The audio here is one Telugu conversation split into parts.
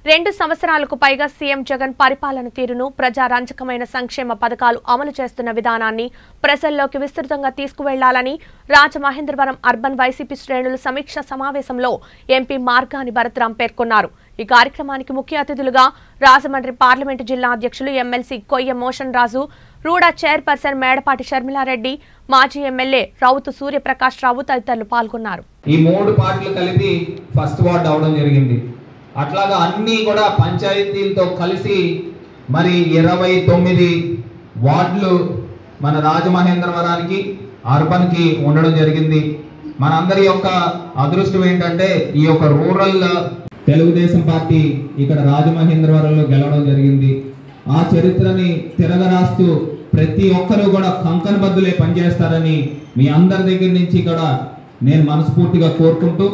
రెండు సంవత్సరాలకు పైగా సీఎం జగన్ పరిపాలన తీరును ప్రజారంజకమైన సంక్షేమ పథకాలు అమలు చేస్తున్న విధానాన్ని ప్రజల్లోకి విస్తృతంగా తీసుకువెళ్లాలని రాజమహేంద్రవరం అర్బన్ వైసీపీ శ్రేణులు సమీక్ష సమావేశంలో ఎంపీ మార్గాని భరత్రాం పేర్కొన్నారు ఈ కార్యక్రమానికి ముఖ్య అతిథులుగా రాజమండ్రి పార్లమెంటు జిల్లా అధ్యక్షులు ఎమ్మెల్సీ కొయ్య మోషన్ రాజు రూడా చైర్పర్సన్ మేడపాటి షర్మిలారెడ్డి మాజీ ఎమ్మెల్యే రౌతు సూర్యప్రకాష్ రావు తదితరులు పాల్గొన్నారు ఈ మూడు పార్టీలు కలిపి ఫస్ట్ వార్డ్ అవడం జరిగింది అట్లాగా అన్నీ కూడా పంచాయతీలతో కలిసి మరి ఇరవై తొమ్మిది వార్డులు మన రాజమహేంద్రవరానికి అర్బన్కి ఉండడం జరిగింది మనందరి యొక్క అదృష్టం ఏంటంటే ఈ యొక్క రూరల్ తెలుగుదేశం పార్టీ ఇక్కడ రాజమహేంద్రవరంలో గెలవడం జరిగింది ఆ చరిత్రని తిరగరాస్తూ ప్రతి ఒక్కరూ కూడా కంకణబద్దులే పనిచేస్తారని మీ అందరి దగ్గర నుంచి కూడా నేను మనస్ఫూర్తిగా కోరుకుంటూ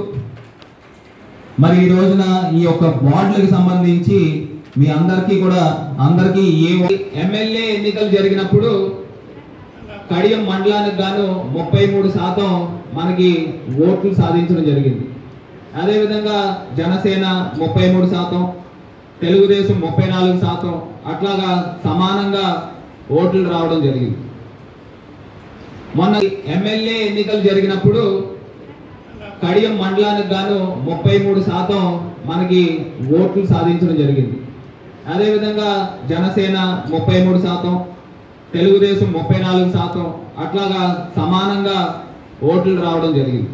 మరి ఈ రోజున ఈ యొక్క వార్డులకు సంబంధించి మీ అందరికీ కూడా అందరికీ ఏ ఎమ్మెల్యే ఎన్నికలు జరిగినప్పుడు కడియం మండలానికి గాను ముప్పై మూడు శాతం మనకి ఓట్లు సాధించడం జరిగింది అదేవిధంగా జనసేన ముప్పై మూడు శాతం తెలుగుదేశం ముప్పై నాలుగు శాతం అట్లాగా సమానంగా ఓట్లు రావడం జరిగింది మొన్న ఎమ్మెల్యే ఎన్నికలు జరిగినప్పుడు కడియం మండలానికి గాను ముప్పై మూడు శాతం మనకి ఓట్లు సాధించడం జరిగింది అదేవిధంగా జనసేన ముప్పై మూడు శాతం తెలుగుదేశం ముప్పై నాలుగు శాతం అట్లాగా సమానంగా ఓట్లు రావడం జరిగింది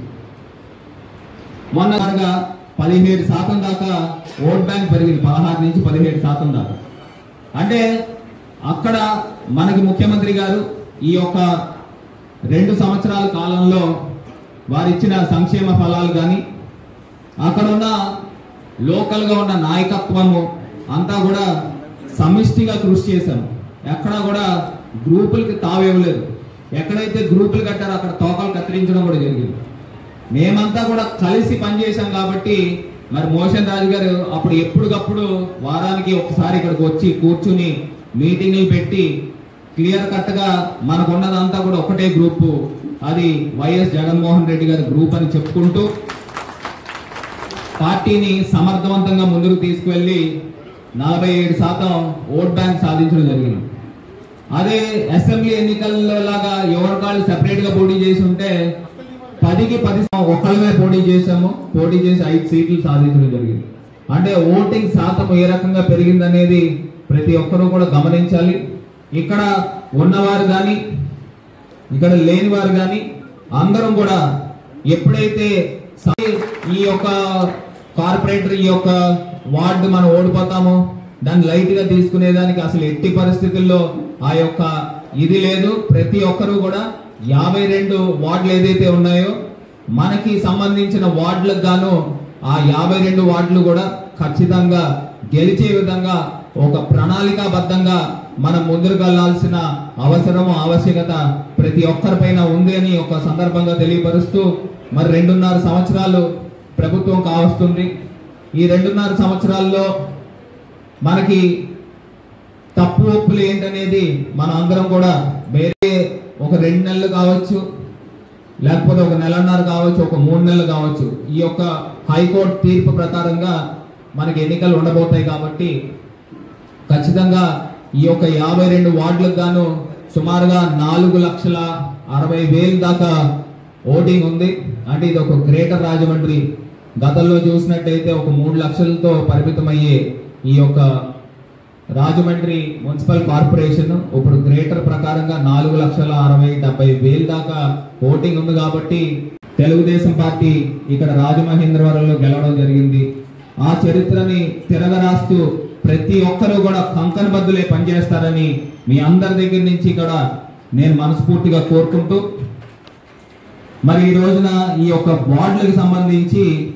మొన్న కనుక పదిహేడు శాతం దాకా ఓట్ బ్యాంక్ పెరిగింది పదహారు నుంచి పదిహేడు శాతం దాకా అంటే అక్కడ మనకి ముఖ్యమంత్రి గారు ఈ యొక్క రెండు సంవత్సరాల కాలంలో వారు ఇచ్చిన సంక్షేమ ఫలాలు కానీ అక్కడ ఉన్న లోకల్గా ఉన్న నాయకత్వము అంతా కూడా సమిష్టిగా కృషి చేశాము ఎక్కడా కూడా గ్రూపులకి తావివ్వలేదు ఎక్కడైతే గ్రూపులు కట్టారో అక్కడ తోకలు కత్తిరించడం కూడా జరిగింది మేమంతా కూడా కలిసి పనిచేశాం కాబట్టి మరి మోషన్ రాజు గారు అప్పుడు ఎప్పటికప్పుడు వారానికి ఒకసారి ఇక్కడికి వచ్చి కూర్చుని మీటింగ్లు పెట్టి క్లియర్ కట్ గా మనకున్నదంతా కూడా ఒకటే గ్రూపు అది వైఎస్ జగన్మోహన్ రెడ్డి గారి గ్రూప్ అని చెప్పుకుంటూ పార్టీని సమర్థవంతంగా ముందుకు తీసుకువెళ్ళి నలభై ఏడు శాతం ఓట్ బ్యాంక్ సాధించడం జరిగింది అదే అసెంబ్లీ ఎన్నికల్లో లాగా ఎవరి కాళ్ళు సెపరేట్ గా పోటీ చేసి ఉంటే పదికి పది శా- ఒక్కళ్ళమే పోటీ చేశాము పోటీ చేసి ఐదు సీట్లు సాధించడం జరిగింది అంటే ఓటింగ్ శాతం ఏ రకంగా పెరిగిందనేది ప్రతి ఒక్కరూ కూడా గమనించాలి ఇక్కడ ఉన్నవారు కానీ ఇక్కడ లేని వారు కానీ అందరం కూడా ఎప్పుడైతే స- ఈ యొక్క కార్పొరేటర్ ఈ యొక్క వార్డు మనం ఓడిపోతామో దాన్ని లైట్ గా తీసుకునేదానికి అసలు ఎట్టి పరిస్థితుల్లో ఆ యొక్క ఇది లేదు ప్రతి ఒక్కరూ కూడా యాభై రెండు వార్డులు ఏదైతే ఉన్నాయో మనకి సంబంధించిన వార్డులకు గాను ఆ యాభై రెండు వార్డులు కూడా ఖచ్చితంగా గెలిచే విధంగా ఒక ప్రణాళికాబద్ధంగా మనం ముందుకు వెళ్లాల్సిన అవసరం ఆవశ్యకత ప్రతి ఒక్కరిపైన ఉంది అని ఒక సందర్భంగా తెలియపరుస్తూ మరి రెండున్నర సంవత్సరాలు ప్రభుత్వం కావస్తుంది ఈ రెండున్నర సంవత్సరాల్లో మనకి తప్పు ఒప్పులు ఏంటనేది మనం అందరం కూడా వేరే ఒక రెండు నెలలు కావచ్చు లేకపోతే ఒక నెలన్నర కావచ్చు ఒక మూడు నెలలు కావచ్చు ఈ యొక్క హైకోర్టు తీర్పు ప్రకారంగా మనకి ఎన్నికలు ఉండబోతాయి కాబట్టి ఖచ్చితంగా ఈ యొక్క యాభై రెండు వార్డులకు గాను సుమారుగా నాలుగు లక్షల అరవై వేలు దాకా ఓటింగ్ ఉంది అంటే ఇది ఒక గ్రేటర్ రాజమండ్రి గతంలో చూసినట్టయితే ఒక మూడు లక్షలతో పరిమితమయ్యే ఈ యొక్క రాజమండ్రి మున్సిపల్ కార్పొరేషన్ ఇప్పుడు గ్రేటర్ ప్రకారంగా నాలుగు లక్షల అరవై డెబ్బై వేలు దాకా ఓటింగ్ ఉంది కాబట్టి తెలుగుదేశం పార్టీ ఇక్కడ రాజమహేంద్రవరంలో గెలవడం జరిగింది ఆ చరిత్రని తిరగరాస్తూ ప్రతి ఒక్కరూ కూడా కంకణబద్దులే పనిచేస్తారని మీ అందరి దగ్గర నుంచి కూడా నేను మనస్ఫూర్తిగా కోరుకుంటూ మరి ఈ రోజున ఈ యొక్క వార్డులకు సంబంధించి